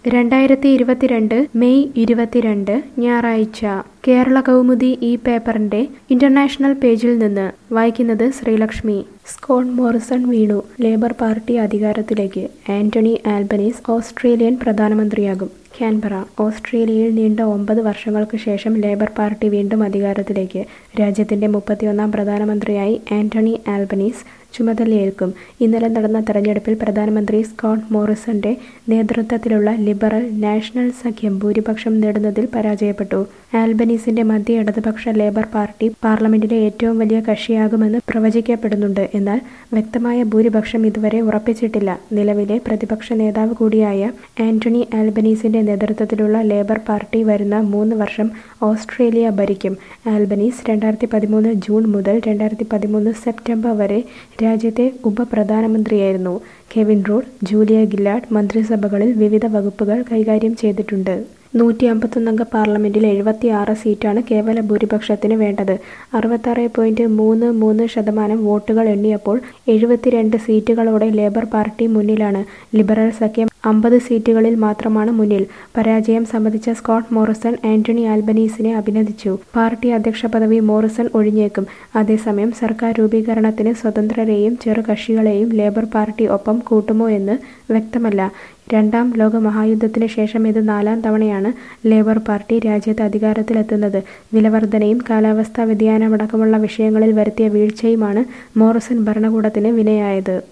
രണ്ടായിരത്തി ഇരുപത്തിരണ്ട് മെയ് ഇരുപത്തിരണ്ട് ഞായറാഴ്ച കേരള കൗമുദി ഈ പേപ്പറിന്റെ ഇന്റർനാഷണൽ പേജിൽ നിന്ന് വായിക്കുന്നത് ശ്രീലക്ഷ്മി സ്കോട്ട് മോറിസൺ വീണു ലേബർ പാർട്ടി അധികാരത്തിലേക്ക് ആന്റണി ആൽബനീസ് ഓസ്ട്രേലിയൻ പ്രധാനമന്ത്രിയാകും ക്യാൻബറ ഓസ്ട്രേലിയയിൽ നീണ്ട ഒമ്പത് വർഷങ്ങൾക്ക് ശേഷം ലേബർ പാർട്ടി വീണ്ടും അധികാരത്തിലേക്ക് രാജ്യത്തിന്റെ മുപ്പത്തിയൊന്നാം പ്രധാനമന്ത്രിയായി ആന്റണി ആൽബനീസ് ചുമതലയേൽക്കും ഇന്നലെ നടന്ന തെരഞ്ഞെടുപ്പിൽ പ്രധാനമന്ത്രി സ്കോട്ട് മോറിസന്റെ നേതൃത്വത്തിലുള്ള ലിബറൽ നാഷണൽ സഖ്യം ഭൂരിപക്ഷം നേടുന്നതിൽ പരാജയപ്പെട്ടു ആൽബനീസിന്റെ മധ്യ ഇടതുപക്ഷ ലേബർ പാർട്ടി പാർലമെന്റിലെ ഏറ്റവും വലിയ കക്ഷിയാകുമെന്ന് പ്രവചിക്കപ്പെടുന്നുണ്ട് എന്നാൽ വ്യക്തമായ ഭൂരിപക്ഷം ഇതുവരെ ഉറപ്പിച്ചിട്ടില്ല നിലവിലെ പ്രതിപക്ഷ നേതാവ് കൂടിയായ ആന്റണി ആൽബനീസിന്റെ നേതൃത്വത്തിലുള്ള ലേബർ പാർട്ടി വരുന്ന മൂന്ന് വർഷം ഓസ്ട്രേലിയ ഭരിക്കും ആൽബനീസ് രണ്ടായിരത്തി പതിമൂന്ന് ജൂൺ മുതൽ രണ്ടായിരത്തി പതിമൂന്ന് സെപ്റ്റംബർ വരെ രാജ്യത്തെ ഉപപ്രധാനമന്ത്രിയായിരുന്നു കെവിൻ റൂഡ് ജൂലിയ ഗില്ലാഡ് മന്ത്രിസഭകളിൽ വിവിധ വകുപ്പുകൾ കൈകാര്യം ചെയ്തിട്ടുണ്ട് നൂറ്റി അമ്പത്തൊന്നംഗ പാർലമെന്റിൽ എഴുപത്തിയാറ് സീറ്റാണ് കേവല ഭൂരിപക്ഷത്തിന് വേണ്ടത് അറുപത്താറ് പോയിന്റ് മൂന്ന് മൂന്ന് ശതമാനം വോട്ടുകൾ എണ്ണിയപ്പോൾ എഴുപത്തിരണ്ട് സീറ്റുകളോടെ ലേബർ പാർട്ടി മുന്നിലാണ് ലിബറൽ സഖ്യം അമ്പത് സീറ്റുകളിൽ മാത്രമാണ് മുന്നിൽ പരാജയം സംബന്ധിച്ച സ്കോട്ട് മോറിസൺ ആന്റണി ആൽബനീസിനെ അഭിനന്ദിച്ചു പാർട്ടി അധ്യക്ഷ പദവി മോറിസൺ ഒഴിഞ്ഞേക്കും അതേസമയം സർക്കാർ രൂപീകരണത്തിന് സ്വതന്ത്രരെയും ചെറുകക്ഷികളെയും ലേബർ പാർട്ടി ഒപ്പം കൂട്ടുമോ എന്ന് വ്യക്തമല്ല രണ്ടാം ലോക മഹായുദ്ധത്തിന് ശേഷം ഇത് നാലാം തവണയാണ് ലേബർ പാർട്ടി രാജ്യത്ത് അധികാരത്തിലെത്തുന്നത് വിലവർധനയും കാലാവസ്ഥാ വ്യതിയാനമടക്കമുള്ള വിഷയങ്ങളിൽ വരുത്തിയ വീഴ്ചയുമാണ് മോറിസൺ ഭരണകൂടത്തിന് വിനയായത്